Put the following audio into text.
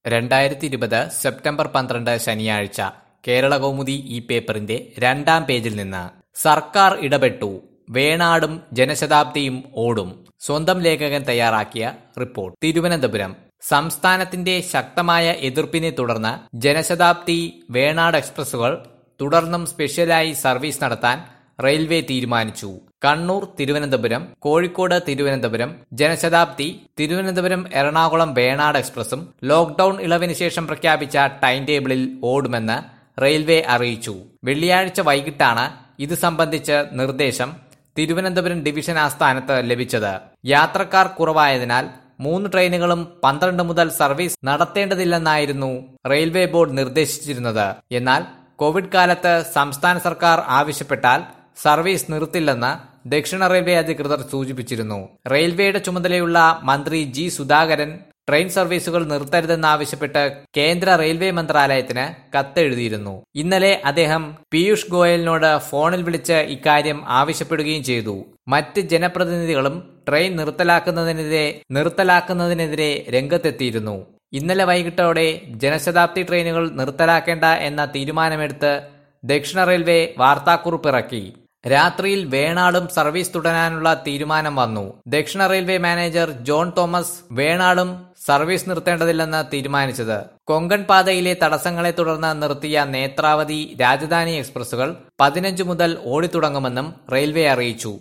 രണ്ടായിരത്തി ഇരുപത് സെപ്റ്റംബർ പന്ത്രണ്ട് ശനിയാഴ്ച കേരള കൗമുദി ഈ പേപ്പറിന്റെ രണ്ടാം പേജിൽ നിന്ന് സർക്കാർ ഇടപെട്ടു വേണാടും ജനശതാബ്ദിയും ഓടും സ്വന്തം ലേഖകൻ തയ്യാറാക്കിയ റിപ്പോർട്ട് തിരുവനന്തപുരം സംസ്ഥാനത്തിന്റെ ശക്തമായ എതിർപ്പിനെ തുടർന്ന് ജനശതാബ്ദി വേണാട് എക്സ്പ്രസുകൾ തുടർന്നും സ്പെഷ്യലായി സർവീസ് നടത്താൻ റെയിൽവേ തീരുമാനിച്ചു കണ്ണൂർ തിരുവനന്തപുരം കോഴിക്കോട് തിരുവനന്തപുരം ജനശതാബ്ദി തിരുവനന്തപുരം എറണാകുളം വേണാട് എക്സ്പ്രസും ലോക്ഡൌൺ ഇളവിന് ശേഷം പ്രഖ്യാപിച്ച ടൈം ടേബിളിൽ ഓടുമെന്ന് റെയിൽവേ അറിയിച്ചു വെള്ളിയാഴ്ച വൈകിട്ടാണ് ഇത് സംബന്ധിച്ച് നിർദ്ദേശം തിരുവനന്തപുരം ഡിവിഷൻ ആസ്ഥാനത്ത് ലഭിച്ചത് യാത്രക്കാർ കുറവായതിനാൽ മൂന്ന് ട്രെയിനുകളും പന്ത്രണ്ട് മുതൽ സർവീസ് നടത്തേണ്ടതില്ലെന്നായിരുന്നു റെയിൽവേ ബോർഡ് നിർദ്ദേശിച്ചിരുന്നത് എന്നാൽ കോവിഡ് കാലത്ത് സംസ്ഥാന സർക്കാർ ആവശ്യപ്പെട്ടാൽ സർവീസ് നിർത്തില്ലെന്ന് ദക്ഷിണ റെയിൽവേ അധികൃതർ സൂചിപ്പിച്ചിരുന്നു റെയിൽവേയുടെ ചുമതലയുള്ള മന്ത്രി ജി സുധാകരൻ ട്രെയിൻ സർവീസുകൾ നിർത്തരുതെന്നാവശ്യപ്പെട്ട് കേന്ദ്ര റെയിൽവേ മന്ത്രാലയത്തിന് കത്തെഴുതിയിരുന്നു ഇന്നലെ അദ്ദേഹം പീയൂഷ് ഗോയലിനോട് ഫോണിൽ വിളിച്ച് ഇക്കാര്യം ആവശ്യപ്പെടുകയും ചെയ്തു മറ്റ് ജനപ്രതിനിധികളും ട്രെയിൻ നിർത്തലാക്കുന്നതിനെതിരെ നിർത്തലാക്കുന്നതിനെതിരെ രംഗത്തെത്തിയിരുന്നു ഇന്നലെ വൈകിട്ടോടെ ജനശതാബ്ദി ട്രെയിനുകൾ നിർത്തലാക്കേണ്ട എന്ന തീരുമാനമെടുത്ത് ദക്ഷിണ റെയിൽവേ വാർത്താക്കുറിപ്പിറക്കി രാത്രിയിൽ വേണാടും സർവീസ് തുടരാനുള്ള തീരുമാനം വന്നു ദക്ഷിണ റെയിൽവേ മാനേജർ ജോൺ തോമസ് വേണാടും സർവീസ് നിർത്തേണ്ടതില്ലെന്ന് തീരുമാനിച്ചത് കൊങ്കൺ പാതയിലെ തടസ്സങ്ങളെ തുടർന്ന് നിർത്തിയ നേത്രാവതി രാജധാനി എക്സ്പ്രസുകൾ പതിനഞ്ച് മുതൽ ഓടിത്തുടങ്ങുമെന്നും റെയിൽവേ അറിയിച്ചു